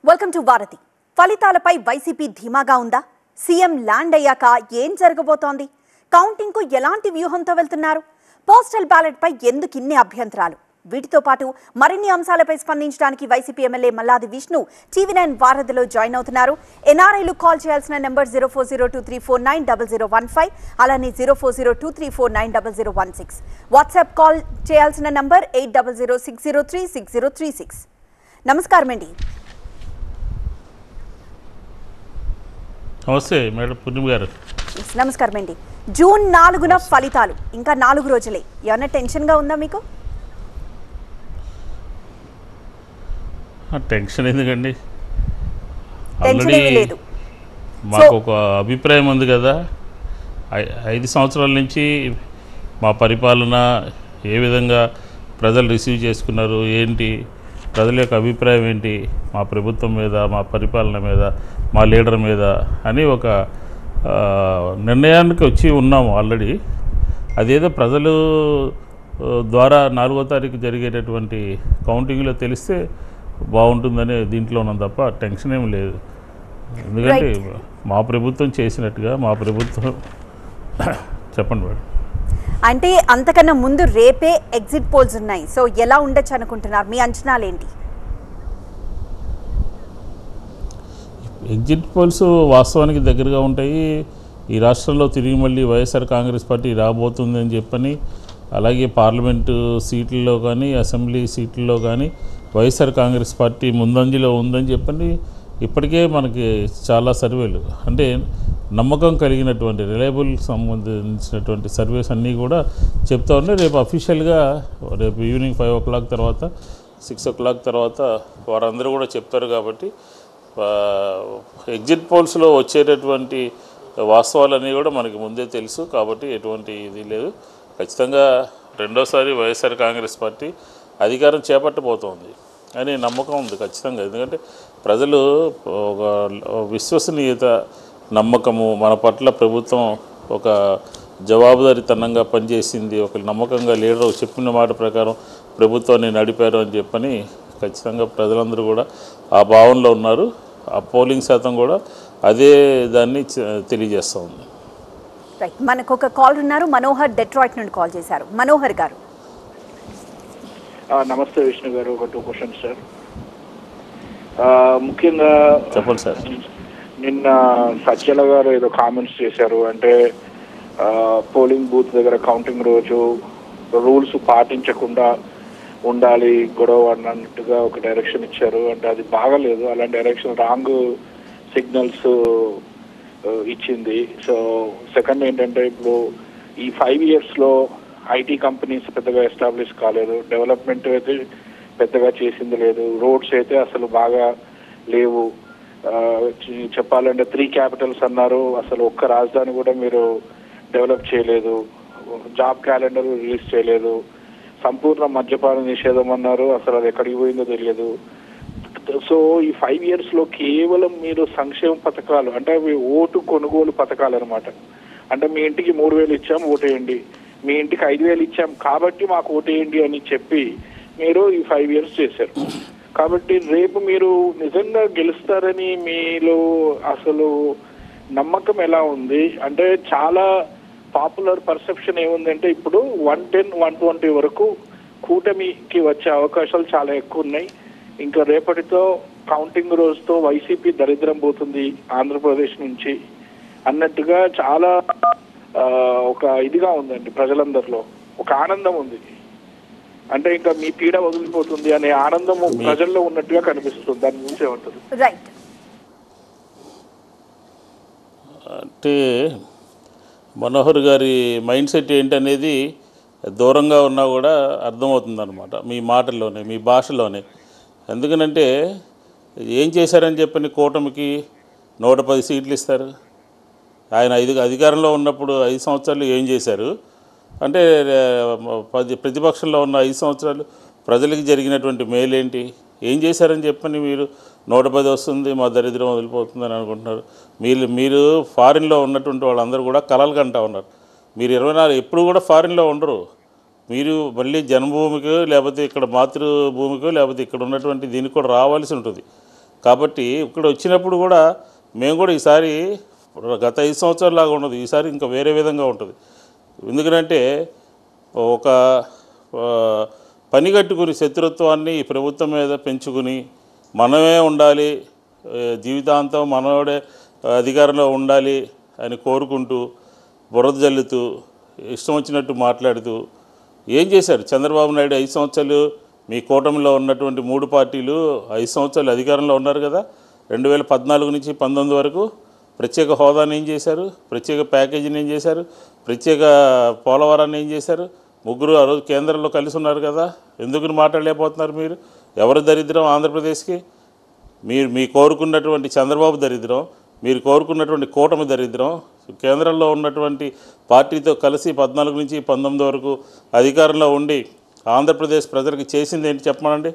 Welcome to Bharati ఫలితాలపై YCP ధీమాగా ఉందా సీఎం ల్యాండ్ అయ్యాక ఏం జరగబోతోంది కౌంటింగ్కు ఎలాంటి వ్యూహంతో వెళ్తున్నారు పోస్టల్ బ్యాలెట్ పై ఎందుకు ఇన్ని అభ్యంతరాలు వీటితో పాటు మరిన్ని అంశాలపై స్పందించడానికి YCP MLA Malladi Vishnu TV nine వారధిలో జాయిన్ అవుతున్నారు ఎన్ఆర్ఐలు కాల్ చేయాల్సిన number zero four zero two three four nine double zero one five అలానే zero four zero two three four nine double zero one six WhatsApp call చేయాల్సిన number eight double zero six zero three six zero three six నమస్కారం అండి నమస్తే madam పూర్ణిమ గారు Yes, నమస్కారం అండి June నాలుగున ఫలితాలు ఇంకా నాలుగు రోజులే ఏమన్నా టెన్షన్గా ఉందా మీకు ఆ, టెన్షన్ ఎందుకండి టెన్షన్ ఆల్రెడీ ఏమీ లేదు మాకు ఒక అభిప్రాయం ఉంది కదా ఐ- ఐదు సంవత్సరాల నుంచి మా పరిపాలన ఏ విధంగా ప్రజలు రిసీవ్ చేసుకున్నారు ఏంటి ప్రజల యొక్క అభిప్రాయం ఏంటి మా ప్రభుత్వం మీద మా పరిపాలన మీద మా లీడర్ మీద అని ఒక ఆ, నిర్ణయానికి వచ్చి ఉన్నాము ఆల్రెడీ అదేదో ప్రజలు ఆ, ద్వారా నాలుగో తారీఖు జరిగేటటువంటి కౌంటింగ్లో తెలిస్తే బాగుంటుందని దీంట్లో ఉన్నాం తప్ప టెన్షన్ ఏమి లేదు ఎందుకంటే మా ప్రభుత్వం చేసినట్టుగా మా ప్రభుత్వం చెప్పండి మేడం అంటే అంతకన్నా ముందు రేపే ఎగ్జిట్ పోల్స్ ఉన్నాయి సో ఎలా ఉండొచ్చు అనుకుంటున్నారు మీ అంచనాలు ఏంటి ఎగ్జిట్ పోల్స్ వాస్తవానికి దగ్గరగా ఉంటాయి ఈ రాష్ట్రంలో తిరిగి మళ్ళీ వైఎస్ఆర్ కాంగ్రెస్ పార్టీ రాబోతుందని చెప్పని అలాగే పార్లమెంటు సీట్లలో కానీ అసెంబ్లీ సీట్లలో కానీ వైఎస్ఆర్ కాంగ్రెస్ పార్టీ ముందంజలో ఉందని చెప్పని ఇప్పటికే మనకి చాలా సర్వేలు అంటే నమ్మకం కలిగినటువంటి రిలయబుల్ సంబంధించినటువంటి సర్వేస్ అన్నీ కూడా చెప్తా ఉన్నాయి రేపు అఫీషియల్గా రేపు ఈవినింగ్ ఫైవ్ ఓ క్లాక్ తర్వాత సిక్స్ ఓ క్లాక్ తర్వాత వారందరూ కూడా చెప్తారు కాబట్టి ఆ, ఎగ్జిట్ పోల్స్లో వచ్చేటటువంటి వాస్తవాలన్నీ కూడా మనకి ముందే తెలుసు కాబట్టి ఎటువంటి ఇది లేదు ఖచ్చితంగా రెండోసారి వైఎస్ఆర్ కాంగ్రెస్ పార్టీ అధికారం చేపట్టబోతోంది అని నమ్మకం ఉంది ఖచ్చితంగా ఎందుకంటే ప్రజలు ఒక విశ్వసనీయత నమ్మకము మన పట్ల ప్రభుత్వం ఒక జవాబుదారీతనంగా పనిచేసింది ఒక నమ్మకంగా లీడర్ చెప్పిన మాట ప్రకారం ప్రభుత్వాన్ని నడిపారు అని చెప్పని ఖచ్చితంగా ప్రజలందరూ కూడా ఆ భావనలో ఉన్నారు ఆ పోలింగ్ శాతం కూడా అదే దాన్ని చ- తెలియజేస్తూ ఉంది రైట్ మనకు ఒక కాల్ ఉన్నారు మనోహర్ డెట్రాయిట్ నుండి కాల్ చేశారు మనోహర్ గారు ఆ, నమస్తే విష్ణు గారు ఒక టూ క్వశ్చన్స్ సార్ ఆ, ముఖ్యంగా చెప్పండి సార్ నిన్న సత్యల గారు ఏదో కామెంట్స్ చేశారు అంటే ఆ, పోలింగ్ బూత్ దగ్గర కౌంటింగ్ రోజు రూల్స్ పాటించకుండా ఉండాలి గొడవ అన్నట్టుగా ఒక డైరెక్షన్ ఇచ్చారు అంటే అది బాగలేదు అలాంటి డైరెక్షన్ రాంగ్ సిగ్నల్స్ ఇచ్చింది సో సెకండ్ ఏంటంటే ఇప్పుడు ఈ ఫైవ్ ఇయర్స్లో ఐటీ కంపెనీస్ పెద్దగా ఎస్టాబ్లిష్ కాలేదు డెవలప్మెంట్ అయితే పెద్దగా చేసింది లేదు రోడ్స్ అయితే అసలు బాగా లేవు ఆ, చి- చెప్పాలంటే త్రీ క్యాపిటల్స్ అన్నారు అసలు ఒక్క రాజధాని కూడా మీరు డెవలప్ చేయలేదు జాబ్ క్యాలెండర్ రిలీజ్ చేయలేదు సంపూర్ణ మద్యపాన నిషేధం అన్నారు అసలు అది ఎక్కడికి పోయిందో తెలియదు సో ఈ ఫైవ్ ఇయర్స్ లో కేవలం మీరు సంక్షేమ పథకాలు అంటే అవి ఓటు కొనుగోలు పథకాలు అనమాట అంటే మీ ఇంటికి మూడు వేలు ఇచ్చాం ఓటేయండి మీ ఇంటికి ఐదు వేలు ఇచ్చాం కాబట్టి మాకు ఓటేయండి అని చెప్పి మీరు ఈ ఫైవ్ ఇయర్స్ చేశారు కాబట్టి రేపు మీరు నిజంగా గెలుస్తారని మీలో అసలు నమ్మకం ఎలా ఉంది అంటే చాలా పాపులర్ పర్సెప్షన్ ఏముందంటే ఇప్పుడు వన్ టెన్ వన్ ట్వంటీ వరకు కూటమికి వచ్చే అవకాశాలు చాలా ఎక్కువ ఉన్నాయి ఇంకా రేపటితో కౌంటింగ్ రోజుతో వైసీపీ దరిద్రం పోతుంది ఆంధ్రప్రదేశ్ నుంచి అన్నట్టుగా చాలా ఆ, ఒక ఇదిగా ఉందండి ప్రజలందరిలో ఒక ఆనందం ఉంది అంటే ఇంకా మీ పీడ వదిలిపోతుంది అనే ఆనందం ప్రజల్లో ఉన్నట్టుగా కనిపిస్తుంది దాని గురించి ఏమంటారు రైట్ అంటే మనోహర్ గారి మైండ్ సెట్ ఏంటనేది దూరంగా ఉన్నా కూడా అర్థమవుతుందన్నమాట మీ మాటల్లోనే మీ భాషలోనే ఎందుకనంటే ఏం చేశారని చెప్పని కూటమికి నూట పది సీట్లు ఇస్తారు ఆయన ఐదు అధికారంలో ఉన్నప్పుడు ఐదు సంవత్సరాలు ఏం చేశారు అంటే ఆ, పది ప్రతిపక్షంలో ఉన్న ఐదు సంవత్సరాలు ప్రజలకు జరిగినటువంటి మేలేంటి ఏం చేశారని చెప్పని మీరు నూట పది వస్తుంది మా దరిద్రం వదిలిపోతుందని అనుకుంటున్నారు మీరు మీరు ఫారిన్లో ఉన్నటువంటి వాళ్ళందరూ కూడా కలలు కంటా ఉన్నారు మీరు ఇరవై నాలుగు ఎప్పుడు కూడా ఫారిన్లో ఉండరు మీరు మళ్ళీ జన్మభూమికో లేకపోతే ఇక్కడ మాతృభూమికో లేకపోతే ఇక్కడ ఉన్నటువంటి దీనికి కూడా రావాల్సి ఉంటుంది కాబట్టి ఇక్కడ వచ్చినప్పుడు కూడా మేము కూడా ఈసారి గత ఐదు సంవత్సరాలాగా ఉండదు ఈసారి ఇంకా వేరే విధంగా ఉంటుంది ఎందుకంటే ఒక ఆ, పని కట్టుకుని శత్రుత్వాన్ని ఈ ప్రభుత్వం మీద పెంచుకుని మనమే ఉండాలి ఏ, జీవితాంతం మనోడే అధికారంలో ఉండాలి అని కోరుకుంటూ బురద జల్లుతూ ఇష్టం వచ్చినట్టు మాట్లాడుతూ ఏం చేశారు చంద్రబాబు నాయుడు ఐదు సంవత్సరాలు మీ కూటమిలో ఉన్నటువంటి మూడు పార్టీలు ఐదు సంవత్సరాలు అధికారంలో ఉన్నారు కదా రెండు వేల పద్నాలుగు నుంచి పంతొమ్మిది వరకు ప్రత్యేక హోదాని ఏం చేశారు ప్రత్యేక ప్యాకేజీని ఏం చేశారు ప్రత్యేక పోలవరాన్ని ఏం చేశారు ముగ్గురు ఆ రోజు కేంద్రంలో కలిసి ఉన్నారు కదా ఎందుకు మాట్లాడలేకపోతున్నారు మీరు ఎవరు దరిద్రం ఆంధ్రప్రదేశ్కి మీరు మీ కోరుకున్నటువంటి చంద్రబాబు దరిద్రం మీరు కోరుకున్నటువంటి కూటమి దరిద్రం కేంద్రంలో ఉన్నటువంటి పార్టీతో కలిసి పద్నాలుగు నుంచి పంతొమ్మిది వరకు అధికారంలో ఉండి ఆంధ్రప్రదేశ్ ప్రజలకు చేసింది ఏంటి చెప్పమనండి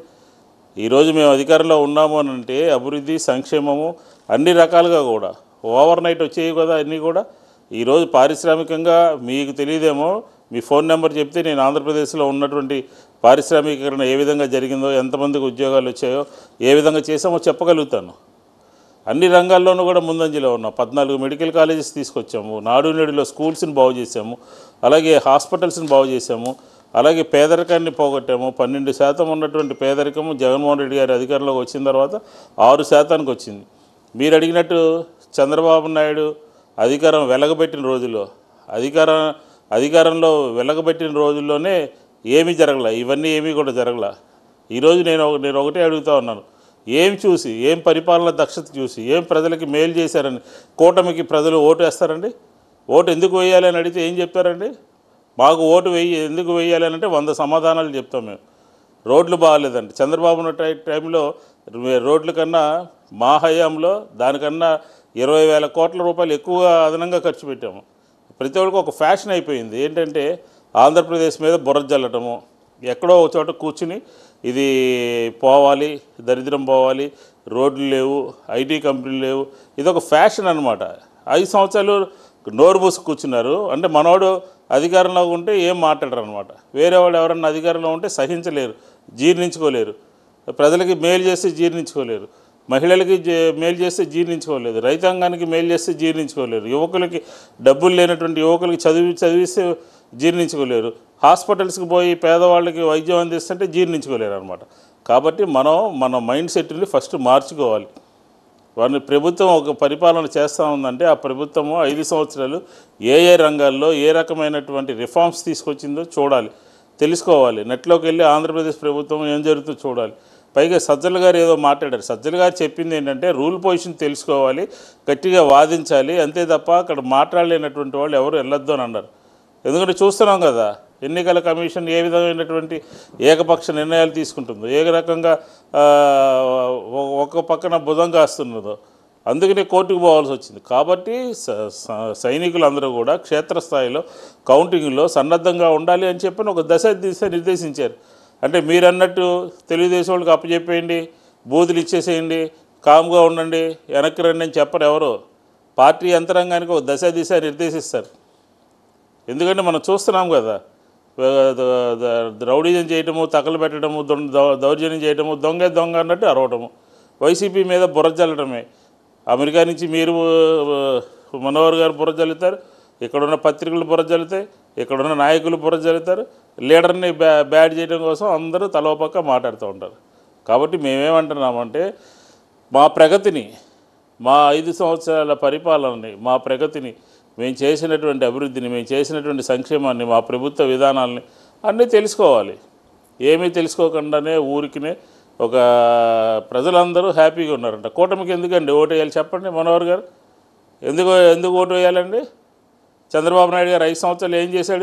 ఈరోజు మేము అధికారంలో ఉన్నాము అని అంటే అభివృద్ధి సంక్షేమము అన్ని రకాలుగా కూడా ఓవర్ నైట్ వచ్చేవి కదా అన్నీ కూడా ఈరోజు పారిశ్రామికంగా మీకు తెలియదేమో మీ ఫోన్ నెంబర్ చెప్తే నేను ఆంధ్రప్రదేశ్లో ఉన్నటువంటి పారిశ్రామికీకరణ ఏ విధంగా జరిగిందో ఎంతమందికి ఉద్యోగాలు వచ్చాయో ఏ విధంగా చేసామో చెప్పగలుగుతాను అన్ని రంగాల్లోనూ కూడా ముందంజలో ఉన్నాం పద్నాలుగు మెడికల్ కాలేజెస్ తీసుకొచ్చాము నాడు నేడులో స్కూల్స్ని బాగు చేసాము అలాగే హాస్పిటల్స్ని బాగు చేసాము అలాగే పేదరికాన్ని పోగొట్టాము పన్నెండు శాతం ఉన్నటువంటి పేదరికము జగన్మోహన్ రెడ్డి గారి అధికారంలోకి వచ్చిన తర్వాత ఆరు శాతానికి వచ్చింది మీరు అడిగినట్టు చంద్రబాబు నాయుడు అధికారం వెలగబెట్టిన రోజుల్లో అధికారం అధికారంలో వెలగబెట్టిన రోజుల్లోనే ఏమీ జరగలే ఇవన్నీ ఏమీ కూడా జరగలే ఈరోజు నేను ఒక- నేను ఒకటే అడుగుతా ఉన్నాను ఏం చూసి ఏం పరిపాలన దక్షత చూసి ఏం ప్రజలకి మేలు చేశారని కూటమికి ప్రజలు ఓటు వేస్తారండి ఓటు ఎందుకు వేయాలి అని అడిగితే ఏం చెప్తారండి మాకు ఓటు వేయి ఎందుకు వేయాలి అని అంటే వంద సమాధానాలు చెప్తాం మేము రోడ్లు బాగాలేదండి చంద్రబాబు ఉన్న టై టైంలో రోడ్ల కన్నా మా హయాంలో దానికన్నా ఇరవై వేల కోట్ల రూపాయలు ఎక్కువగా అదనంగా ఖర్చు పెట్టాము ప్రతి ఒక్కరికి ఒక ఫ్యాషన్ అయిపోయింది ఏంటంటే ఆంధ్రప్రదేశ్ మీద బుర్ర జల్లటము ఎక్కడో ఒక చోట కూర్చుని ఇది పోవాలి దరిద్రం పోవాలి రోడ్లు లేవు ఐటీ కంపెనీలు లేవు ఇది ఒక ఫ్యాషన్ అనమాట ఐదు సంవత్సరాలు నోరు మూసి కూర్చున్నారు అంటే మనోడు అధికారంలో ఉంటే ఏం మాట్లాడరు అనమాట వేరే వాళ్ళు ఎవరన్నా అధికారంలో ఉంటే సహించలేరు జీర్ణించుకోలేరు ప్రజలకి మేలు చేస్తే జీర్ణించుకోలేరు మహిళలకి జే- మేలు చేస్తే జీర్ణించుకోలేదు రైతాంగానికి మేలు చేస్తే జీర్ణించుకోలేరు యువకులకి డబ్బులు లేనటువంటి యువకులకి చదివి చదివిస్తే జీర్ణించుకోలేరు హాస్పిటల్స్కి పోయి పేదవాళ్ళకి వైద్యం అందిస్తుంటే జీర్ణించుకోలేరు అనమాట కాబట్టి మనం మన మైండ్ సెట్ని ఫస్ట్ మార్చుకోవాలి వారిని ప్రభుత్వం ఒక పరిపాలన చేస్తూ ఉందంటే ఆ ప్రభుత్వము ఐదు సంవత్సరాలు ఏ ఏ రంగాల్లో ఏ రకమైనటువంటి రిఫార్మ్స్ తీసుకొచ్చిందో చూడాలి తెలుసుకోవాలి నెట్లోకి వెళ్ళి ఆంధ్రప్రదేశ్ ప్రభుత్వం ఏం జరుగుతుందో చూడాలి పైగా సజ్జల గారు ఏదో మాట్లాడారు సజ్జల గారు చెప్పింది ఏంటంటే రూల్ పొజిషన్ తెలుసుకోవాలి గట్టిగా వాదించాలి అంతే తప్ప అక్కడ మాట్లాడలేనటువంటి వాళ్ళు ఎవరు వెళ్ళొద్దు అని అన్నారు ఎందుకంటే చూస్తున్నాం కదా ఎన్నికల కమిషన్ ఏ విధమైనటువంటి ఏకపక్ష నిర్ణయాలు తీసుకుంటుందో ఏ రకంగా ఆ, ఒ- ఒక పక్కన భుజం కాస్తున్నదో అందుకనే కోర్టుకు పోవాల్సి వచ్చింది కాబట్టి స- స- సైనికులందరూ కూడా క్షేత్రస్థాయిలో కౌంటింగ్లో సన్నద్ధంగా ఉండాలి అని చెప్పి ఒక దశ దిశ నిర్దేశించారు అంటే మీరు అన్నట్టు తెలుగుదేశం వాళ్ళకి అప్పచెప్పేయండి బూతులు ఇచ్చేసేయండి కామ్గా ఉండండి వెనక్కి రండి అని చెప్పరు ఎవరు పార్టీ యంత్రాంగానికి ఒక దశ దిశ నిర్దేశిస్తారు ఎందుకంటే మనం చూస్తున్నాం కదా ద- ద- ద- రౌడీజం చేయటము తగలు పెట్టడము దొం- దౌ- దౌర్జన్యం చేయటము దొంగ దొంగ అన్నట్టు అరవటము వైసీపీ మీద బుర్ర జల్లటమే అమెరికా నుంచి మీరు ఆ, మనోహర్ గారు బుర్ర జల్లుతారు ఇక్కడున్న పత్రికలు బుర్ర జల్లుతాయి ఇక్కడున్న నాయకులు బుర్ర జల్లుతారు లీడర్ని బ్యా బ్యాడ్ చేయడం కోసం అందరూ తలో పక్క మాట్లాడుతూ ఉంటారు కాబట్టి మేమేమంటున్నామంటే మా ప్రగతిని మా ఐదు సంవత్సరాల పరిపాలనని మా ప్రగతిని మేము చేసినటువంటి అభివృద్ధిని మేము చేసినటువంటి సంక్షేమాన్ని మా ప్రభుత్వ విధానాలని అన్నీ తెలుసుకోవాలి ఏమీ తెలుసుకోకుండానే ఊరికినే ఒక ప్రజలందరూ హ్యాపీగా ఉన్నారంట కూటమికి ఎందుకండి ఓటు వేయాలి చెప్పండి మనోహర్ గారు ఎందుకు ఎందుకు ఓటు వేయాలండి చంద్రబాబు నాయుడు గారు ఐదు సంవత్సరాలు ఏం చేశాడు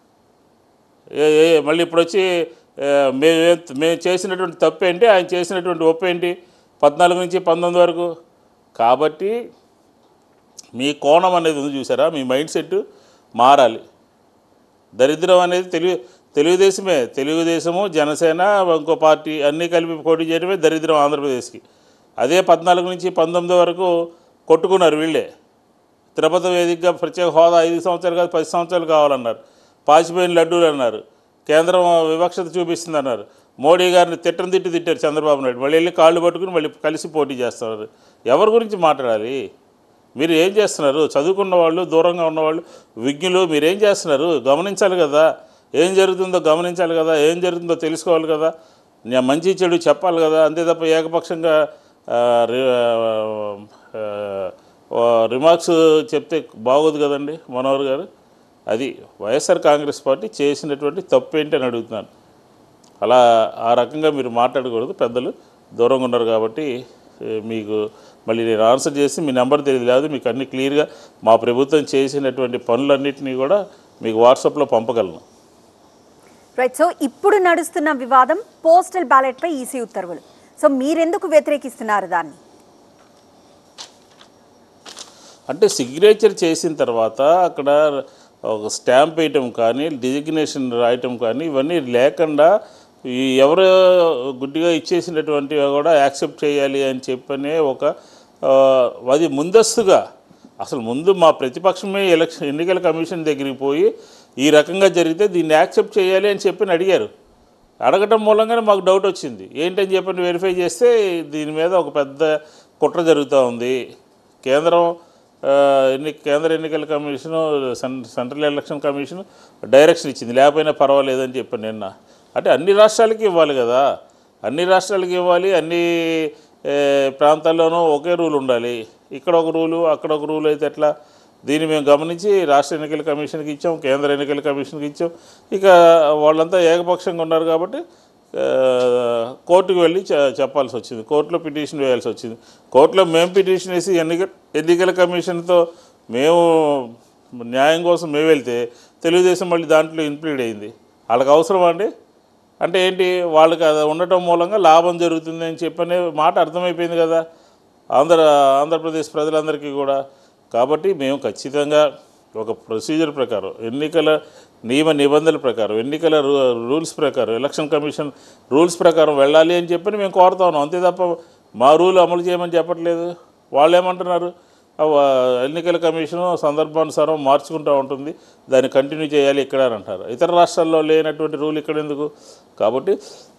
ఏ- ఏ- మళ్ళీ ఇప్పుడు వచ్చి ఆ, మేము మేము చేసినటువంటి తప్పు ఏంటి ఆయన చేసినటువంటి ఒప్పు ఏంటి పద్నాలుగు నుంచి పంతొమ్మిది వరకు కాబట్టి మీ కోణం అనేది ఉంది చూసారా మీ మైండ్ సెట్ మారాలి దరిద్రం అనేది తెలుగు తెలుగుదేశమే తెలుగుదేశము జనసేన ఇంకో పార్టీ అన్నీ కలిపి పోటీ చేయడమే దరిద్రం ఆంధ్రప్రదేశ్కి అదే పద్నాలుగు నుంచి పంతొమ్మిది వరకు కొట్టుకున్నారు వీళ్ళే తిరుపతి వేదికగా ప్రత్యేక హోదా ఐదు సంవత్సరాలు కాదు పది సంవత్సరాలు కావాలన్నారు పాచిపోయిన లడ్డూలు అన్నారు కేంద్రం వివక్షత చూపిస్తుంది అన్నారు మోడీ గారిని తిట్టని తిట్టి తిట్టారు చంద్రబాబు నాయుడు మళ్ళీ వెళ్ళి కాళ్ళు పట్టుకుని మళ్ళీ కలిసి పోటీ చేస్తున్నారు ఎవరి గురించి మాట్లాడాలి మీరు ఏం చేస్తున్నారు చదువుకున్న వాళ్ళు దూరంగా ఉన్నవాళ్ళు విజ్ఞులు మీరేం చేస్తున్నారు గమనించాలి కదా ఏం జరుగుతుందో గమనించాలి కదా ఏం జరుగుతుందో తెలుసుకోవాలి కదా నేను మంచి చెడు చెప్పాలి కదా అంతే తప్ప ఏకపక్షంగా ఆ, రి- ఆ, ఆ, రిమార్క్స్ చెప్తే బాగోదు కదండి మనోహర్ గారు అది వైఎస్ఆర్ కాంగ్రెస్ పార్టీ చేసినటువంటి తప్పు ఏంటి అని అడుగుతున్నాను అలా ఆ రకంగా మీరు మాట్లాడకూడదు పెద్దలు దూరంగా ఉన్నారు కాబట్టి ఏ, మీకు మళ్ళీ నేను ఆన్సర్ చేసి మీ నెంబర్ తెలియదు లేదు మీకు అన్ని క్లియర్గా మా ప్రభుత్వం చేసినటువంటి పనులన్నింటినీ కూడా మీకు వాట్సాప్లో పంపగలను రైట్ సో ఇప్పుడు నడుస్తున్న వివాదం పోస్టల్ బ్యాలెట్ పై ఈసీ ఉత్తర్వులు సో మీరెందుకు వ్యతిరేకిస్తున్నారు దాన్ని అంటే సిగ్నేచర్ చేసిన తర్వాత అక్కడ ఒక స్టాంప్ వేయటం కానీ డిజిగ్నేషన్ రాయటం కానీ ఇవన్నీ లేకుండా ఈ ఎవరు గుడ్డిగా ఇచ్చేసినటువంటి కూడా యాక్సెప్ట్ చేయాలి అని చెప్పనే ఒక ఆ, అది ముందస్తుగా అసలు ముందు మా ప్రతిపక్షమే ఎలక్షన్ ఎన్నికల కమిషన్ దగ్గరికి పోయి ఈ రకంగా జరిగితే దీన్ని యాక్సెప్ట్ చేయాలి అని చెప్పి అడిగారు అడగటం మూలంగానే మాకు డౌట్ వచ్చింది ఏంటని చెప్పని వెరిఫై చేస్తే దీని మీద ఒక పెద్ద కుట్ర జరుగుతూ ఉంది కేంద్రం ఆ, ఎన్ని కేంద్ర ఎన్నికల కమిషను సెం- సెంట్రల్ ఎలక్షన్ కమిషన్ డైరెక్షన్ ఇచ్చింది లేకపోయినా పర్వాలేదని చెప్పాను నిన్న అంటే అన్ని రాష్ట్రాలకి ఇవ్వాలి కదా అన్ని రాష్ట్రాలకి ఇవ్వాలి అన్ని ఏ, ప్రాంతాల్లోనూ ఒకే రూల్ ఉండాలి ఇక్కడ ఒక రూలు అక్కడ ఒక రూల్ అయితే ఎట్లా దీన్ని మేము గమనించి రాష్ట్ర ఎన్నికల కమిషన్కి ఇచ్చాం కేంద్ర ఎన్నికల కమిషన్కి ఇచ్చాం ఇక వాళ్ళంతా ఏకపక్షంగా ఉన్నారు కాబట్టి ఆ, కోర్టుకు వెళ్ళి చె- చెప్పాల్సి వచ్చింది కోర్టులో పిటిషన్ వేయాల్సి వచ్చింది కోర్టులో మేము పిటిషన్ వేసి ఎన్నిక ఎన్నికల కమిషన్తో మేము న్యాయం కోసం మేము వెళ్తే తెలుగుదేశం మళ్ళీ దాంట్లో ఇన్క్లూడ్ అయింది వాళ్ళకి అవసరమా అండి అంటే ఏంటి వాళ్ళకి అది ఉండటం మూలంగా లాభం జరుగుతుంది అని చెప్పనే మాట అర్థమైపోయింది కదా ఆంధ్ర ఆంధ్రప్రదేశ్ ప్రజలందరికీ కూడా కాబట్టి మేము ఖచ్చితంగా ఒక ప్రొసీజర్ ప్రకారం ఎన్నికల నియమ నిబంధనల ప్రకారం ఎన్నికల రూ- రూల్స్ ప్రకారం ఎలక్షన్ కమిషన్ రూల్స్ ప్రకారం వెళ్ళాలి అని చెప్పని మేము కోరుతా ఉన్నాం అంతే తప్ప మా రూల్ అమలు చేయమని చెప్పట్లేదు వాళ్ళు ఏమంటున్నారు అవ- ఎన్నికల కమిషన్ సందర్భానుసారం మార్చుకుంటూ ఉంటుంది దాన్ని కంటిన్యూ చేయాలి ఇక్కడ అని అంటారు ఇతర రాష్ట్రాల్లో లేనటువంటి రూల్ ఇక్కడ ఎందుకు కాబట్టి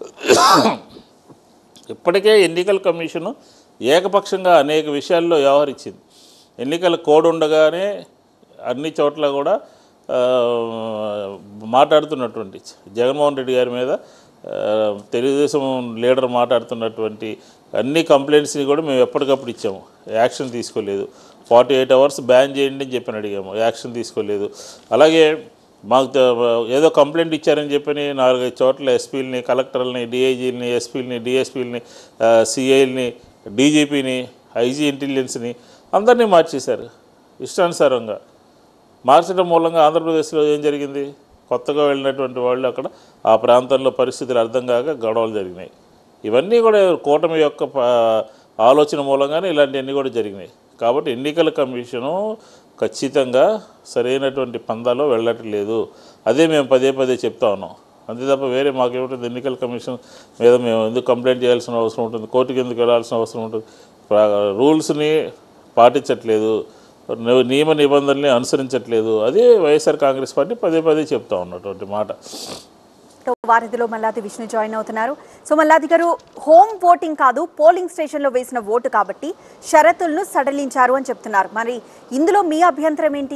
ఇప్పటికే ఎన్నికల కమిషను ఏకపక్షంగా అనేక విషయాల్లో వ్యవహరించింది ఎన్నికల కోడ్ ఉండగానే అన్ని చోట్ల కూడా ఆ, మాట్లాడుతున్నటువంటి జగన్మోహన్ రెడ్డి గారి మీద ఆ, తెలుగుదేశం లీడర్ మాట్లాడుతున్నటువంటి అన్ని కంప్లైంట్స్ని కూడా మేము ఎప్పటికప్పుడు ఇచ్చాము యాక్షన్ తీసుకోలేదు ఫార్టీ ఎయిట్ అవర్స్ బ్యాన్ చేయండి అని చెప్పని అడిగాము యాక్షన్ తీసుకోలేదు అలాగే మాకు త- ఏదో కంప్లైంట్ ఇచ్చారని చెప్పని నాలుగైదు చోట్ల ఎస్పీలని కలెక్టర్లని డిఐజీలని ఎస్పీలని డిఎస్పీలని సిఐల్ని డీజీపీని ఐజీ ఇంటెలిజెన్స్ని అందరినీ మార్చేశారు ఇష్టానుసారంగా మార్చడం మూలంగా ఆంధ్రప్రదేశ్లో ఏం జరిగింది కొత్తగా వెళ్ళినటువంటి వాళ్ళు అక్కడ ఆ ప్రాంతంలో పరిస్థితులు అర్థం కాక గొడవలు జరిగినాయి ఇవన్నీ కూడా కూటమి యొక్క ప- ఆలోచన మూలంగానే ఇలాంటివన్నీ కూడా జరిగినాయి కాబట్టి ఎన్నికల కమిషను ఖచ్చితంగా సరైనటువంటి పందాలో వెళ్ళట్లేదు అదే మేము పదే పదే చెప్తా ఉన్నాం అంతే తప్ప వేరే మాకేమిటంది ఎన్నికల కమిషన్ మీద మేము ఎందుకు కంప్లైంట్ చేయాల్సిన అవసరం ఉంటుంది కోర్టుకి ఎందుకు వెళ్ళాల్సిన అవసరం ఉంటుంది ప్రా- రూల్స్ని పాటించట్లేదు ని- నియమ నిబంధనల్ని అనుసరించట్లేదు అదే వైఎస్ఆర్ కాంగ్రెస్ పార్టీ పదే పదే చెప్తా ఉన్నటువంటి మాట తో వారధిలో మల్లాది విష్ణు జాయిన్ అవుతున్నారు సో మల్లాది గారు హోమ్ ఓటింగ్ కాదు పోలింగ్ స్టేషన్లో వేసిన ఓటు కాబట్టి షరతులను సడలించారు అని చెప్తున్నారు మరి ఇందులో మీ అభ్యంతరం ఏంటి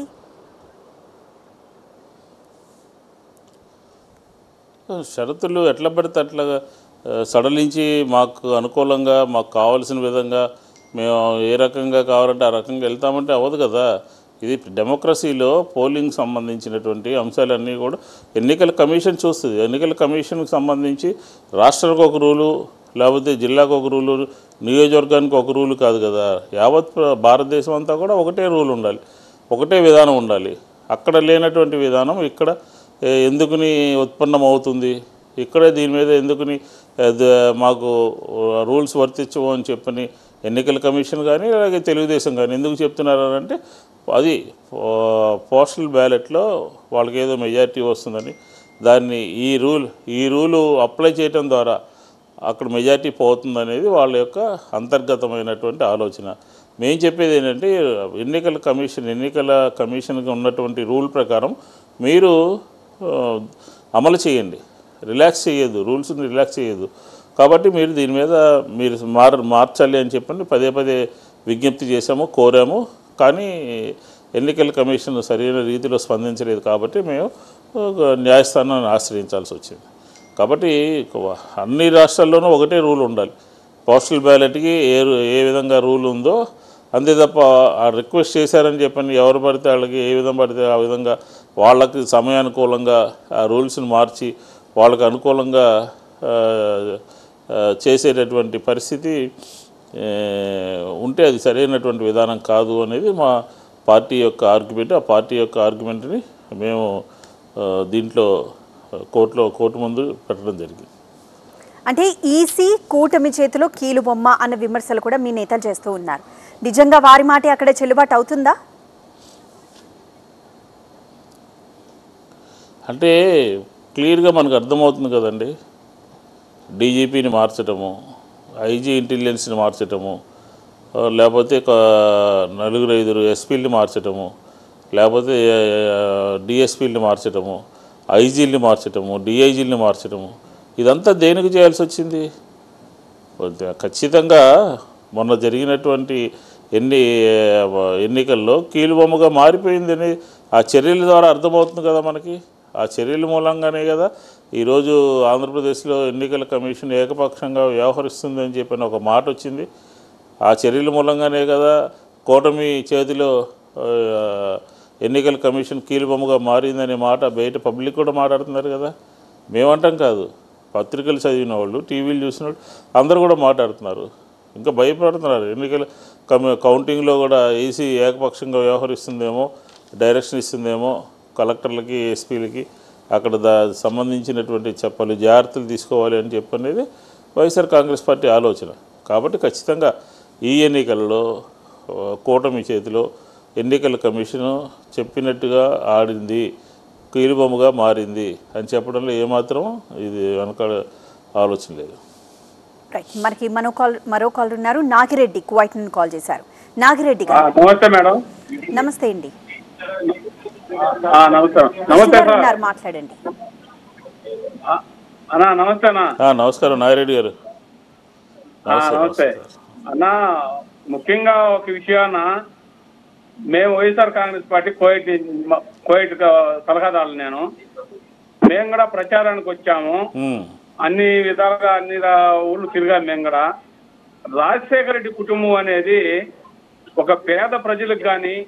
షరతులు ఎట్లా పడితే అట్లా ఆ, సడలించి మాకు అనుకూలంగా మాకు కావాల్సిన విధంగా మేము ఏ రకంగా కావాలంటే ఆ రకంగా వెళ్తామంటే అవ్వదు కదా ఇది డెమోక్రసీలో పోలింగ్ సంబంధించినటువంటి అంశాలన్నీ కూడా ఎన్నికల కమిషన్ చూస్తుంది ఎన్నికల కమిషన్కి సంబంధించి రాష్ట్రానికి ఒక రూలు లేకపోతే జిల్లాకు ఒక రూలు నియోజకవర్గానికి ఒక రూలు కాదు కదా యావత్ ప్ర- భారతదేశం అంతా కూడా ఒకటే రూల్ ఉండాలి ఒకటే విధానం ఉండాలి అక్కడ లేనటువంటి విధానం ఇక్కడ ఏ, ఎందుకుని ఉత్పన్నం అవుతుంది ఇక్కడే దీని మీద ఎందుకుని ఏ, ద- మాకు రూల్స్ వర్తించవు అని చెప్పని ఎన్నికల కమిషన్ కానీ అలాగే తెలుగుదేశం కానీ ఎందుకు చెప్తున్నారు అని అంటే అది పో- పోస్టల్ బ్యాలెట్లో వాళ్ళకి ఏదో మెజారిటీ వస్తుందని దాన్ని ఈ రూల్ ఈ రూలు అప్లై చేయడం ద్వారా అక్కడ మెజారిటీ పోతుందనేది వాళ్ళ యొక్క అంతర్గతమైనటువంటి ఆలోచన మేము చెప్పేది ఏంటంటే ఎన్నికల కమిషన్ ఎన్నికల కమిషన్కి ఉన్నటువంటి రూల్ ప్రకారం మీరు ఆ, అమలు చేయండి రిలాక్స్ చేయదు రూల్స్ని రిలాక్స్ చేయదు కాబట్టి మీరు దీని మీద మీరు మార్ మార్చాలి అని చెప్పండి పదే పదే విజ్ఞప్తి చేశాము కోరాము కానీ ఎన్నికల కమిషన్ సరైన రీతిలో స్పందించలేదు కాబట్టి మేము ఒక న్యాయస్థానాన్ని ఆశ్రయించాల్సి వచ్చింది కాబట్టి అన్ని రాష్ట్రాల్లోనూ ఒకటే రూల్ ఉండాలి పోస్టల్ బ్యాలెట్కి ఏ రు- ఏ విధంగా రూల్ ఉందో అంతే తప్ప ఆ రిక్వెస్ట్ చేశారని చెప్పని ఎవరు పడితే వాళ్ళకి ఏ విధంగా పడితే ఆ విధంగా వాళ్ళకి సమయానుకూలంగా ఆ రూల్స్ని మార్చి వాళ్ళకి అనుకూలంగా ఆ, ఆ, చేసేటటువంటి పరిస్థితి ఏ, ఉంటే అది సరైనటువంటి విధానం కాదు అనేది మా పార్టీ యొక్క ఆర్గ్యుమెంట్ ఆ పార్టీ యొక్క ఆర్గ్యుమెంట్ని మేము ఆ, దీంట్లో కోర్టులో కోర్టు ముందు పెట్టడం జరిగింది అంటే ఈసీ కూటమి చేతిలో కీలు బొమ్మ అన్న విమర్శలు కూడా మీ నేతలు చేస్తూ ఉన్నారు నిజంగా వారి మాటే అక్కడ చెల్లుబాటు అవుతుందా అంటే క్లియర్గా మనకు అర్థమవుతుంది కదండి డీజీపీని మార్చటము ఐజీ ఇంటెలిజెన్స్ని మార్చటము ఆ, లేకపోతే ఒక నలుగురు ఐదుగురు ఎస్పీల్ని మార్చటము లేకపోతే డిఎస్పీల్ని మార్చటము ఐజీల్ని మార్చటము డిఐజీల్ని మార్చటము ఇదంతా దేనికి చేయాల్సి వచ్చింది కొద్దిగా ఖచ్చితంగా మొన్న జరిగినటువంటి ఎన్ని ఎన్నికల్లో కీలుబొమ్మగా మారిపోయిందని ఆ చర్యల ద్వారా అర్థమవుతుంది కదా మనకి ఆ చర్యల మూలంగానే కదా ఈరోజు ఆంధ్రప్రదేశ్లో ఎన్నికల కమిషన్ ఏకపక్షంగా వ్యవహరిస్తుంది అని చెప్పిన ఒక మాట వచ్చింది ఆ చర్యల మూలంగానే కదా కూటమి చేతిలో ఆ, ఎన్నికల కమిషన్ కీలుబొమ్మగా మారిందనే మాట బయట పబ్లిక్ కూడా మాట్లాడుతున్నారు కదా మేమంటాం కాదు పత్రికలు చదివిన వాళ్ళు టీవీలు చూసిన వాళ్ళు అందరూ కూడా మాట్లాడుతున్నారు ఇంకా భయపడుతున్నారు ఎన్నికల కమి కౌంటింగ్లో కూడా ఏసీ ఏకపక్షంగా వ్యవహరిస్తుందేమో డైరెక్షన్ ఇస్తుందేమో కలెక్టర్లకి ఎస్పీలకి అక్కడ దా సంబంధించినటువంటి చెప్పలు జాగ్రత్తలు తీసుకోవాలి అని చెప్పనేది వైఎస్ఆర్ కాంగ్రెస్ పార్టీ ఆలోచన కాబట్టి ఖచ్చితంగా ఈ ఎన్నికల్లో ఆ, కూటమి చేతిలో ఎన్నికల కమిషను చెప్పినట్టుగా ఆడింది కీలుబొమ్మగా మారింది అని చెప్పడంలో ఏమాత్రం ఇది వెనక ఆలోచన లేదు రైట్ మనకి మరో కాల్ మరో కాల్ ఉన్నారు నాగిరెడ్డి కువైట్ నుండి కాల్ చేశారు నాగిరెడ్డి ఆ, గారు నమస్తే మేడం నమస్తే అండి ఆ, నమస్తే నమస్తే గారు సార్ ఉన్నారు మాట్లాడండి ఆ, అన్నా నమస్తే అన్నా ఆ, నమస్కారం నాగిరెడ్డి గారు ఆ, నమస్తే అన్నా ముఖ్యంగా ఒక విషయాన మేము వైఎస్ఆర్ కాంగ్రెస్ పార్టీ కోయిట్ మ- కోయిట్ క- సలహాదారులు నేను మేము కూడా ప్రచారానికి వచ్చాము ఉమ్, అన్ని విధాలుగా అన్ని రా- ఊళ్ళు తిరిగాం మేము కూడా రాజశేఖర రెడ్డి కుటుంబం అనేది ఒక పేద ప్రజలకు కానీ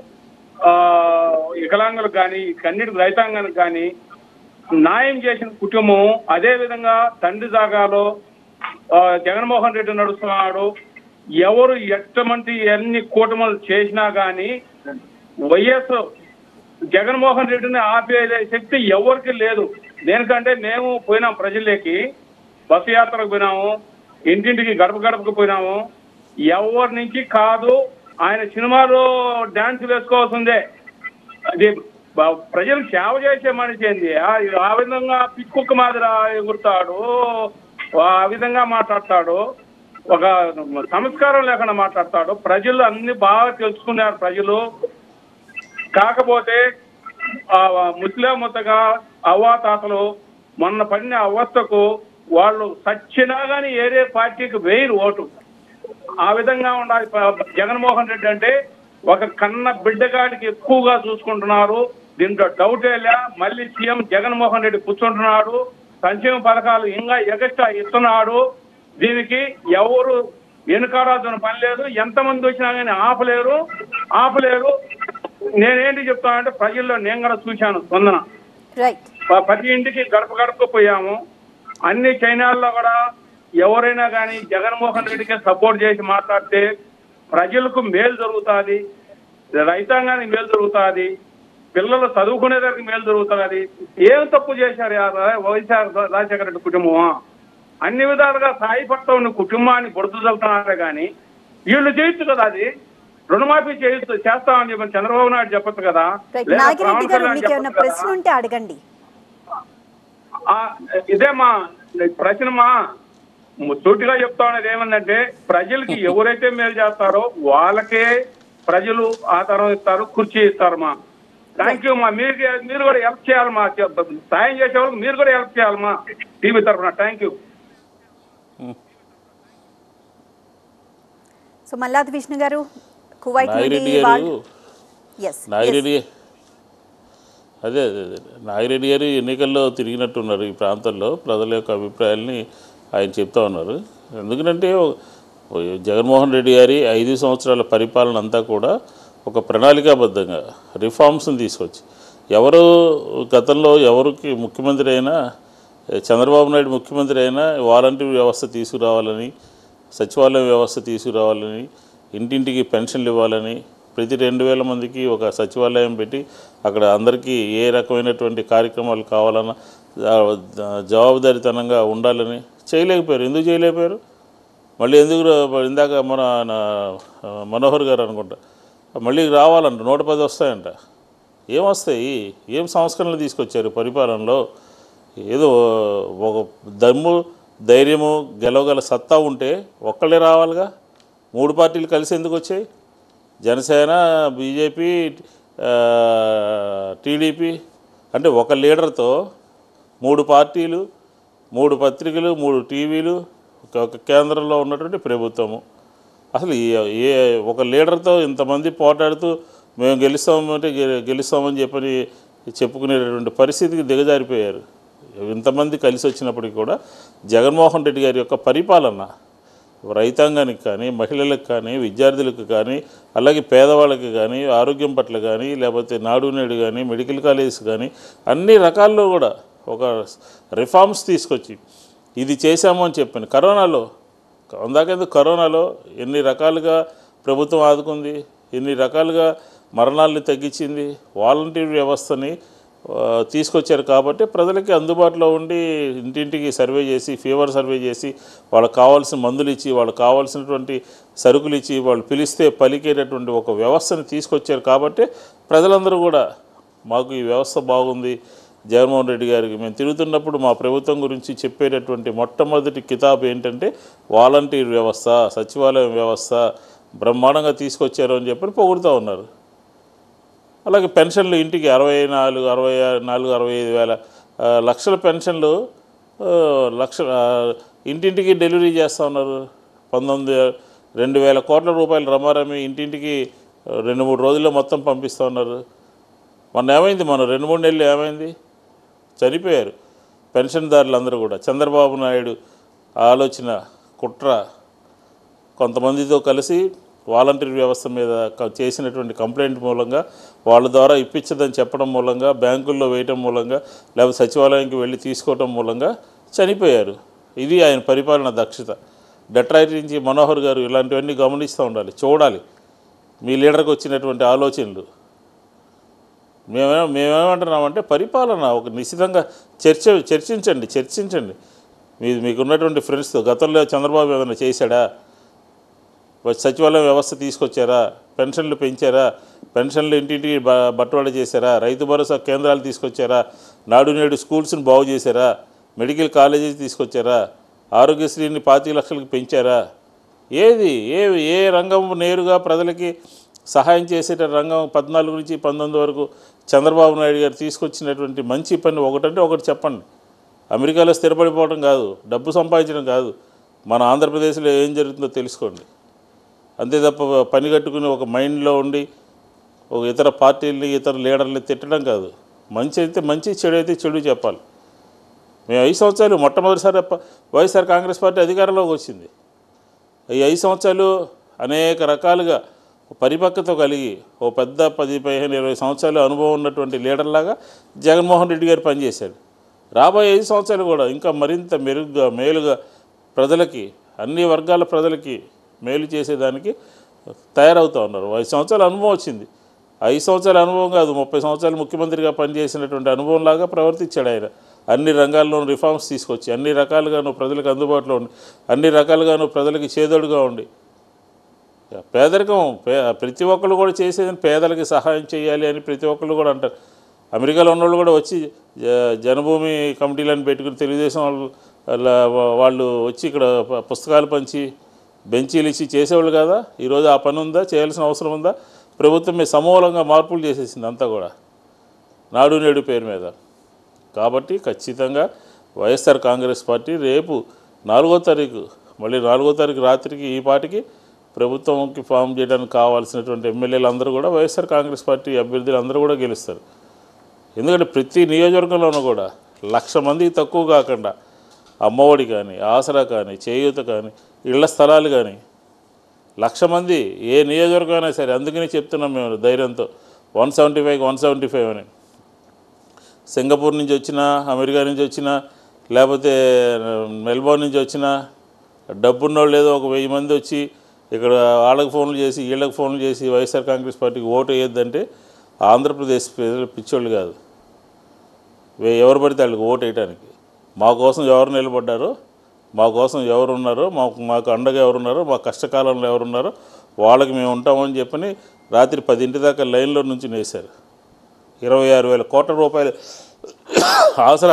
వికలాంగులకు కానీ కన్నిటి రైతాంగానికి కానీ న్యాయం చేసిన కుటుంబం అదే విధంగా తండ్రి జాగాలో ఆ, జగన్మోహన్ రెడ్డి నడుస్తున్నాడు ఎవరు ఎట్టమంటి ఎన్ని కూటములు చేసినా కానీ వైఎస్ జగన్మోహన్ రెడ్డిని ఆపే శక్తి ఎవరికి లేదు దేనికంటే మేము పోయినాం ప్రజల్లోకి బస్సు యాత్రకు పోయినాము ఇంటింటికి గడప గడపకు పోయినాము ఎవరి నుంచి కాదు ఆయన సినిమాలో డాన్స్ వేసుకోవాల్సిందే అది బ- ప్రజలకు సేవ చేసే మనిషి ఏంది ఆ- ఆ విధంగా పిక్కుక్క మాదిరి ఎగురుతాడు ఆ విధంగా మాట్లాడతాడు ఒక సంస్కారం లేకుండా మాట్లాడతాడు ప్రజలు అన్ని బాగా తెలుసుకున్నారు ప్రజలు కాకపోతే ఆ ముస్లిం ముద్దగా అవ్వాతాతలు మొన్న పడిన అవస్థకు వాళ్ళు సచ్చినా గానీ ఏరే పార్టీకి వేయరు ఓటు ఆ విధంగా ఉండాలి ప- జగన్మోహన్ రెడ్డి అంటే ఒక కన్న బిడ్డగాడికి ఎక్కువగా చూసుకుంటున్నారు దీంట్లో డౌట్ లే మళ్ళీ సీఎం జగన్మోహన్ రెడ్డి కూర్చుంటున్నాడు సంక్షేమ పథకాలు ఇంకా ఎగస్ట్రా ఇస్తున్నాడు దీనికి ఎవరు వెనుకాడాల్సిన పని లేదు ఎంతమంది వచ్చినా కానీ ఆపలేరు ఆపలేరు నేనేంటి చెప్తానంటే ప్రజల్లో నేను కూడా చూశాను స్పందన రైట్ ప- ప్రతి ఇంటికి గడప గడపకు పోయాము అన్ని చైనాల్లో కూడా ఎవరైనా కానీ జగన్మోహన్ రెడ్డికి సపోర్ట్ చేసి మాట్లాడితే ప్రజలకు మేలు జరుగుతుంది రైతాంగానికి మేలు జరుగుతుంది పిల్లలు చదువుకునేదానికి మేలు జరుగుతుంది ఏం తప్పు చేశారు ఆ రా- వైఎస్ఆర్ రాజశేఖర రెడ్డి కుటుంబం అన్ని విధాలుగా సాయపడతా ఉన్న కుటుంబాన్ని పొడుతుదలుతున్నారు కానీ వీళ్ళు చేయొచ్చు కదా అది రుణమాఫీ చేయొచ్చు చేస్తామని చెప్పి చంద్రబాబు నాయుడు చెప్పొచ్చు కదా రైట్ లేదా నాగిరెడ్డి పవన్ గారు కళ్యాణ్ మీకు ఏమైనా చెప్పొచ్చు ప్రశ్న కదా? ఉంటే అడగండి ఆ, ఇదేమా ప్రశ్నమా సూటిగా చెప్తా ఉన్నది ఏమందంటే ప్రజలకి ఎవరైతే మేలు చేస్తారో వాళ్ళకే ప్రజలు ఆధారం ఇస్తారు కుర్చీ ఇస్తారమ్మా థ్యాంక్ యూ మా మీరు మీరు కూడా హెల్ప్ చేయాలి మా సాయం చేసే వాళ్ళకి మీరు కూడా హెల్ప్ చేయాలి మా టీవీ తరఫున thank you so Malladi Vishnu గారు కువైట్ నాగిరెడ్డి నుండి గారు వాళ్ళు ఎస్ నాగిరెడ్డి అదే అదే అదే నాగిరెడ్డి గారు ఎన్నికల్లో తిరిగినట్టున్నారు ఈ ప్రాంతంలో ప్రజల యొక్క అభిప్రాయాల్ని ఆయన చెప్తా ఉన్నారు ఎందుకంటే ఓ- ఓ జగన్మోహన్ రెడ్డి గారి ఐదు సంవత్సరాల పరిపాలన అంతా కూడా ఒక ప్రణాళికాబద్ధంగా రిఫార్మ్స్ని తీసుకొచ్చి ఎవరు గతంలో ఎవరికి ముఖ్యమంత్రి అయినా చంద్రబాబు నాయుడు ముఖ్యమంత్రి అయినా వాలంటీర్ వ్యవస్థ తీసుకురావాలని సచివాలయం వ్యవస్థ తీసుకురావాలని ఇంటింటికి పెన్షన్లు ఇవ్వాలని ప్రతి రెండు వేల మందికి ఒక సచివాలయం పెట్టి అక్కడ అందరికీ ఏ రకమైనటువంటి కార్యక్రమాలు కావాలన్నా జా- జవాబుదారీతనంగా ఉండాలని చేయలేకపోయారు ఎందుకు చేయలేకపోయారు మళ్ళీ ఎందుకు రా- ఇందాక మన నా- మనోహర్ గారు అనుకుంటా మళ్ళీ రావాలంట నూట పది వస్తాయంట ఏం వస్తాయి ఏం సంస్కరణలు తీసుకొచ్చారు పరిపాలనలో ఏదో ఒక దమ్ము ధైర్యము గెలవగల సత్తా ఉంటే ఒక్కళ్ళే రావాలిగా మూడు పార్టీలు కలిసి ఎందుకు వచ్చాయి జనసేన బీజేపీ టీడీపీ అంటే ఒక లీడర్తో మూడు పార్టీలు మూడు పత్రికలు మూడు టీవీలు ఒక ఒక కేంద్రంలో ఉన్నటువంటి ప్రభుత్వము అసలు ఏ- ఏ ఒక లీడర్తో ఇంతమంది పోటాడుతూ మేము గెలుస్తామంటే గె- గెలుస్తామని చెప్పని చెప్పుకునేటటువంటి పరిస్థితికి దిగజారిపోయారు ఇంతమంది కలిసి వచ్చినప్పటికీ కూడా జగన్మోహన్ రెడ్డి గారి యొక్క పరిపాలన రైతాంగానికి కానీ మహిళలకు కానీ విద్యార్థులకు కానీ అలాగే పేదవాళ్ళకి కానీ ఆరోగ్యం పట్ల కానీ లేకపోతే నాడు నేడు కానీ మెడికల్ కాలేజెస్ కానీ అన్ని రకాల్లో కూడా ఒక రిఫార్మ్స్ తీసుకొచ్చి ఇది చేశాము అని చెప్పాను కరోనాలో అందాకెందుకు కరోనాలో ఎన్ని రకాలుగా ప్రభుత్వం ఆదుకుంది ఎన్ని రకాలుగా మరణాలని తగ్గించింది వాలంటీర్ వ్యవస్థని ఆ, తీసుకొచ్చారు కాబట్టి ప్రజలకి అందుబాటులో ఉండి ఇంటింటికి సర్వే చేసి ఫీవర్ సర్వే చేసి వాళ్ళకి కావాల్సిన మందులు ఇచ్చి వాళ్ళకి కావాల్సినటువంటి సరుకులు ఇచ్చి వాళ్ళు పిలిస్తే పలికేటటువంటి ఒక వ్యవస్థను తీసుకొచ్చారు కాబట్టి ప్రజలందరూ కూడా మాకు ఈ వ్యవస్థ బాగుంది జగన్మోహన్ రెడ్డి గారికి మేము తిరుగుతున్నప్పుడు మా ప్రభుత్వం గురించి చెప్పేటటువంటి మొట్టమొదటి కితాబ్ ఏంటంటే వాలంటీర్ వ్యవస్థ సచివాలయం వ్యవస్థ బ్రహ్మాండంగా తీసుకొచ్చారు అని చెప్పి పొగుడుతూ ఉన్నారు అలాగే పెన్షన్లు ఇంటికి అరవై నాలుగు అరవై ఆరు- నాలుగు అరవై ఐదు వేల ఆ, లక్షల పెన్షన్లు ఆ, లక్ష ఆ, ఇంటింటికి డెలివరీ చేస్తూ ఉన్నారు పంతొమ్మిది రెండు వేల కోట్ల రూపాయలు రమారమి ఇంటింటికి ఆ, రెండు మూడు రోజుల్లో మొత్తం పంపిస్తూ ఉన్నారు మొన్న ఏమైంది మన రెండు మూడు నెలలు ఏమైంది చనిపోయారు పెన్షన్దారులు అందరూ కూడా చంద్రబాబు నాయుడు ఆలోచన కుట్ర కొంతమందితో కలిసి వాలంటీర్ వ్యవస్థ మీద క- చేసినటువంటి కంప్లైంట్ మూలంగా వాళ్ళ ద్వారా ఇప్పించదని చెప్పడం మూలంగా బ్యాంకుల్లో వేయటం మూలంగా లేకపోతే సచివాలయానికి వెళ్ళి తీసుకోవటం మూలంగా చనిపోయారు ఇది ఆయన పరిపాలన దక్షత డెట్రాయిట్ నుంచి మనోహర్ గారు ఇలాంటివన్నీ గమనిస్తూ ఉండాలి చూడాలి మీ లీడర్కి వచ్చినటువంటి ఆలోచనలు మేమే మేమేమంటున్నామంటే పరిపాలన ఒక నిశ్చితంగా చర్చ చర్చించండి చర్చించండి మీ మీకున్నటువంటి ఫ్రెండ్స్తో గతంలో చంద్రబాబు ఏమైనా చేశాడా సచివాలయం వ్యవస్థ తీసుకొచ్చారా పెన్షన్లు పెంచారా పెన్షన్లు ఇంటింటికి బ బట్వాడ చేశారా రైతు భరోసా కేంద్రాలు తీసుకొచ్చారా నాడు నేడు స్కూల్స్ని బాగు చేశారా మెడికల్ కాలేజెస్ తీసుకొచ్చారా ఆరోగ్యశ్రీని పాతిక లక్షలకు పెంచారా ఏది ఏ ఏ రంగం నేరుగా ప్రజలకి సహాయం చేసేట రంగం పద్నాలుగు నుంచి పంతొమ్మిది వరకు చంద్రబాబు నాయుడు గారు తీసుకొచ్చినటువంటి మంచి పని ఒకటంటే ఒకటి చెప్పండి అమెరికాలో స్థిరపడిపోవడం కాదు డబ్బు సంపాదించడం కాదు మన ఆంధ్రప్రదేశ్లో ఏం జరుగుతుందో తెలుసుకోండి అంతే తప్ప పని కట్టుకుని ఒక మైండ్లో ఉండి ఒక ఇతర పార్టీలని ఇతర లీడర్ని తిట్టడం కాదు మంచి అయితే మంచి చెడు అయితే చెడు చెప్పాలి మేము ఐదు సంవత్సరాలు మొట్టమొదటిసారి ప- వైఎస్ఆర్ కాంగ్రెస్ పార్టీ అధికారంలోకి వచ్చింది ఈ ఐదు సంవత్సరాలు అనేక రకాలుగా పరిపక్వత కలిగి ఓ పెద్ద పది పదిహేను ఇరవై సంవత్సరాలు అనుభవం ఉన్నటువంటి లీడర్లాగా జగన్మోహన్ రెడ్డి గారు పనిచేశాడు రాబోయే ఐదు సంవత్సరాలు కూడా ఇంకా మరింత మెరుగ్గా మేలుగా ప్రజలకి అన్ని వర్గాల ప్రజలకి మేలు చేసేదానికి తయారవుతూ ఉన్నారు ఐదు సంవత్సరాల అనుభవం వచ్చింది ఐదు సంవత్సరాల అనుభవం కాదు ముప్పై సంవత్సరాలు ముఖ్యమంత్రిగా పనిచేసినటువంటి అనుభవంలాగా ప్రవర్తించాడు ఆయన అన్ని రంగాల్లోనూ రిఫార్మ్స్ తీసుకొచ్చి అన్ని రకాలుగాను ప్రజలకు అందుబాటులో ఉండి అన్ని రకాలుగాను ప్రజలకి చేదోడుగా ఉండి పేదరికం పే ప్రతి ఒక్కళ్ళు కూడా చేసేది పేదలకి సహాయం చేయాలి అని ప్రతి ఒక్కళ్ళు కూడా అంటారు అమెరికాలో ఉన్నోళ్ళు కూడా వచ్చి జ- జనభూమి కమిటీలను పెట్టుకుని తెలుగుదేశం వాళ్ళు వాళ్ళ- వాళ్ళు వచ్చి ఇక్కడ ప- పుస్తకాలు పంచి బెంచీలు ఇచ్చి చేసేవాళ్ళు కదా ఈరోజు ఆ పని ఉందా చేయాల్సిన అవసరం ఉందా ప్రభుత్వం మీద సమూలంగా మార్పులు చేసేసింది అంతా కూడా నాడు నేడు పేరు మీద కాబట్టి ఖచ్చితంగా వైఎస్ఆర్ కాంగ్రెస్ పార్టీ రేపు నాలుగో తారీఖు మళ్ళీ నాలుగో తారీఖు రాత్రికి ఈ పాటికి ప్రభుత్వంకి ఫామ్ చేయడానికి కావాల్సినటువంటి ఎమ్మెల్యేలు అందరూ కూడా వైఎస్ఆర్ కాంగ్రెస్ పార్టీ అభ్యర్థులు అందరూ కూడా గెలుస్తారు ఎందుకంటే ప్రతి నియోజకవర్గంలోనూ కూడా లక్ష మందికి తక్కువ కాకుండా అమ్మఒడి కానీ ఆసరా కానీ చేయూత కానీ ఇళ్ల స్థలాలు కానీ లక్ష మంది ఏ నియోజకవర్గం అయినా సరే అందుకని చెప్తున్నాం మేము ధైర్యంతో one seventy five one seventy five అని సింగపూర్ నుంచి వచ్చిన అమెరికా నుంచి వచ్చిన లేకపోతే మెల్బోర్న్ నుంచి వచ్చిన డబ్బున్నోళ్ళు ఏదో ఒక వెయ్యి మంది వచ్చి ఇక్కడ వాళ్ళకి ఫోన్లు చేసి వీళ్ళకి ఫోన్లు చేసి వైఎస్ఆర్ కాంగ్రెస్ పార్టీకి ఓటు వేయొద్దంటే ఆంధ్రప్రదేశ్ ప్రజలు పిచ్చోళ్ళు కాదు వే- ఎవరు పడితే వాళ్ళకి ఓటు వేయడానికి మా కోసం ఎవరు నిలబడ్డారో మా కోసం ఎవరు ఉన్నారో మాకు మాకు అండగా ఎవరున్నారో మా కష్టకాలంలో ఎవరున్నారో వాళ్ళకి మేము ఉంటామని చెప్పని రాత్రి పదింటి దాకా లైన్లో నుంచి వేశారు ఇరవై ఆరు వేల కోట్ల రూపాయలు ఆసరా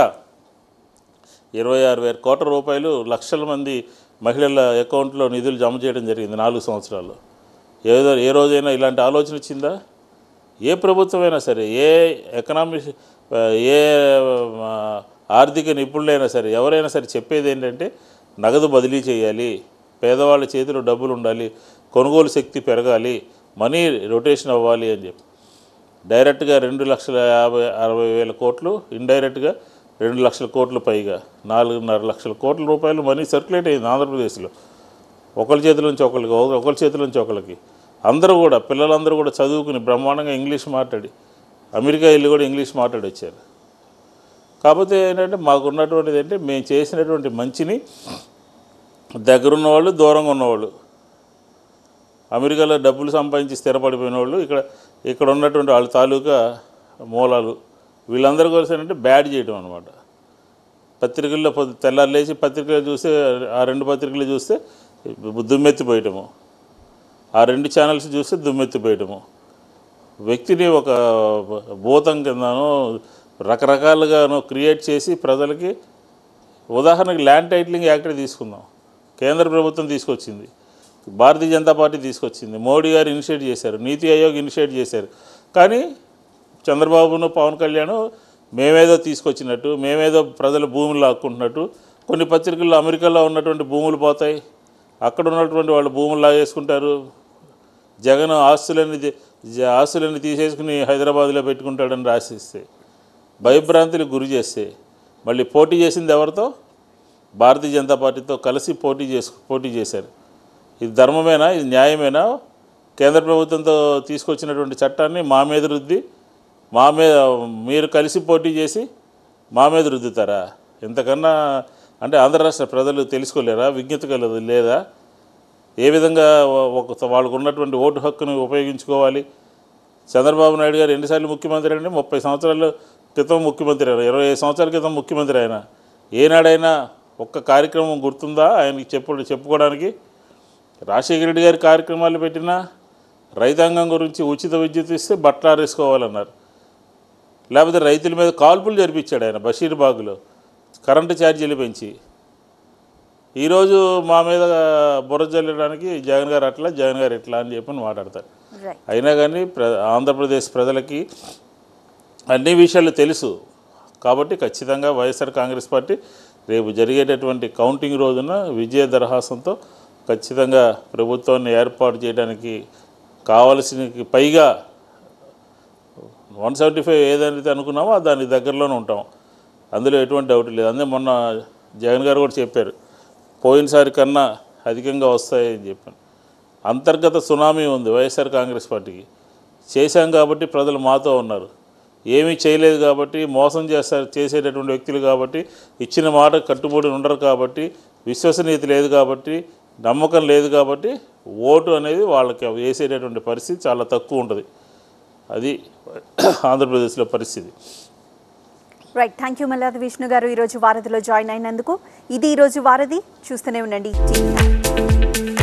ఇరవై ఆరు వేల కోట్ల రూపాయలు లక్షల మంది మహిళల అకౌంట్లో నిధులు జమ చేయడం జరిగింది నాలుగు సంవత్సరాల్లో ఏదో ఏ రోజైనా ఇలాంటి ఆలోచన వచ్చిందా ఏ ప్రభుత్వమైనా సరే ఏ ఎకనామిక్ ఏ ఆ, ఆర్థిక నిపుణులైనా సరే ఎవరైనా సరే చెప్పేది ఏంటంటే నగదు బదిలీ చేయాలి పేదవాళ్ళ చేతిలో డబ్బులు ఉండాలి కొనుగోలు శక్తి పెరగాలి మనీ రొటేషన్ అవ్వాలి అని చెప్పి డైరెక్ట్గా రెండు లక్షల యాభై అరవై వేల కోట్లు ఇండైరెక్ట్గా రెండు లక్షల కోట్లు పైగా నాలుగున్నర లక్షల కోట్ల రూపాయలు మనీ సర్క్యులేట్ అయింది ఆంధ్రప్రదేశ్లో ఒకరి చేతుల నుంచి ఒకరికి ఒకరి చేతుల నుంచి ఒకరికి అందరూ కూడా పిల్లలందరూ కూడా చదువుకుని బ్రహ్మాండంగా ఇంగ్లీష్ మాట్లాడి అమెరికా వెళ్ళి కూడా ఇంగ్లీష్ మాట్లాడి వచ్చారు కాకపోతే ఏంటంటే మాకు ఉన్నటువంటిది ఏంటంటే మేము చేసినటువంటి మంచిని దగ్గరున్న వాళ్ళు దూరంగా ఉన్నవాళ్ళు అమెరికాలో డబ్బులు సంపాదించి స్థిరపడిపోయిన వాళ్ళు ఇక్కడ ఇక్కడ ఉన్నటువంటి వాళ్ళ తాలూకా మూలాలు వీళ్ళందరూ కలిసి ఏంటంటే బ్యాడ్ చేయడం అనమాట పత్రికల్లో పొద్దు తెల్లారు లేచి పత్రికలు చూస్తే ఆ రెండు పత్రికలు చూస్తే దుమ్మెత్తిపోయటము ఆ రెండు ఛానల్స్ చూస్తే దుమ్మెత్తిపోయటము వ్యక్తిని ఒక భూతం కిందనో రకరకాలుగానో క్రియేట్ చేసి ప్రజలకి ఉదాహరణకి ల్యాండ్ టైటిలింగ్ యాక్ట్ తీసుకుందాం కేంద్ర ప్రభుత్వం తీసుకొచ్చింది భారతీయ జనతా పార్టీ తీసుకొచ్చింది మోడీ గారు ఇనిషియేట్ చేశారు నీతి ఆయోగ్ ఇనిషియేట్ చేశారు కానీ చంద్రబాబును పవన్ కళ్యాణ్ మేమేదో తీసుకొచ్చినట్టు మేమేదో ప్రజల భూములు లాక్కుంటున్నట్టు కొన్ని పత్రికల్లో అమెరికాలో ఉన్నటువంటి భూములు పోతాయి అక్కడ ఉన్నటువంటి వాళ్ళు భూములు లాగేసుకుంటారు జగన్ ఆస్తులన్నీ తీ- జ- ఆస్తులన్నీ తీసేసుకుని హైదరాబాద్లో పెట్టుకుంటాడని రాసిస్తే భయభ్రాంతులకు గురి చేస్తే మళ్ళీ పోటీ చేసింది ఎవరితో భారతీయ జనతా పార్టీతో కలిసి పోటీ చేసు పోటీ చేశారు ఇది ధర్మమేనా ఇది న్యాయమేనా కేంద్ర ప్రభుత్వంతో తీసుకొచ్చినటువంటి చట్టాన్ని మా మీద రుద్ది మా మీద మీరు కలిసి పోటీ చేసి మా మీద రుద్దుతారా ఇంతకన్నా అంటే ఆంధ్ర రాష్ట్ర ప్రజలు తెలుసుకోలేరా విజ్ఞత కలదు లేదా ఏ విధంగా ఒక వాళ్ళకు ఉన్నటువంటి ఓటు హక్కును ఉపయోగించుకోవాలి చంద్రబాబు నాయుడు గారు ఎన్నిసార్లు ముఖ్యమంత్రి అంటే ముప్పై సంవత్సరాల క్రితం ముఖ్యమంత్రి అయినా ఇరవై ఐదు సంవత్సరాల క్రితం ముఖ్యమంత్రి అయినా ఏనాడైనా ఒక్క కార్యక్రమం గుర్తుందా ఆయనకి చెప్పు చెప్పుకోవడానికి రాజశేఖర రెడ్డి గారి కార్యక్రమాలు పెట్టినా రైతాంగం గురించి ఉచిత విద్యుత్ ఇస్తే బట్టలు ఆరేసుకోవాలన్నారు లేకపోతే రైతుల మీద కాల్పులు జరిపించాడు ఆయన బషీర్బాగ్లో కరెంటు ఛార్జీలు పెంచి ఈరోజు మా మీద బుర్ర జల్లడానికి జగన్ గారు అట్లా జగన్ గారు ఇట్లా అని చెప్పి మాట్లాడతారు రైట్ అయినా కానీ ప్ర ఆంధ్రప్రదేశ్ ప్రజలకి అన్ని విషయాలు తెలుసు కాబట్టి ఖచ్చితంగా వైఎస్ఆర్ కాంగ్రెస్ పార్టీ రేపు జరిగేటటువంటి కౌంటింగ్ రోజున విజయ దరహాసంతో ఖచ్చితంగా ప్రభుత్వాన్ని ఏర్పాటు చేయడానికి కావలసిన పైగా వన్ సెవెంటీ ఫైవ్ ఏదైతే అనుకున్నామో దాని దగ్గరలోనే ఉంటాం అందులో ఎటువంటి డౌట్ లేదు అందుకే మొన్న జగన్ గారు కూడా చెప్పారు పోయినసారి కన్నా అధికంగా వస్తాయని చెప్పాను అంతర్గత సునామీ ఉంది వైఎస్ఆర్ కాంగ్రెస్ పార్టీకి చేశాం కాబట్టి ప్రజలు మాతో ఉన్నారు ఏమీ చేయలేదు కాబట్టి మోసం చేస్తారు చేసేటటువంటి వ్యక్తులు కాబట్టి ఇచ్చిన మాట కట్టుబడి ఉండరు కాబట్టి విశ్వసనీయత లేదు కాబట్టి నమ్మకం లేదు కాబట్టి ఓటు అనేది వాళ్ళకి వేసేటటువంటి పరిస్థితి చాలా తక్కువ ఉంటుంది అది ఆంధ్రప్రదేశ్లో పరిస్థితి right thank you Malladi Vishnu గారు ఈరోజు వారధిలో జాయిన్ అయినందుకు ఇది ఈరోజు వారధి చూస్తూనే ఉండండి టీవీ నైన్.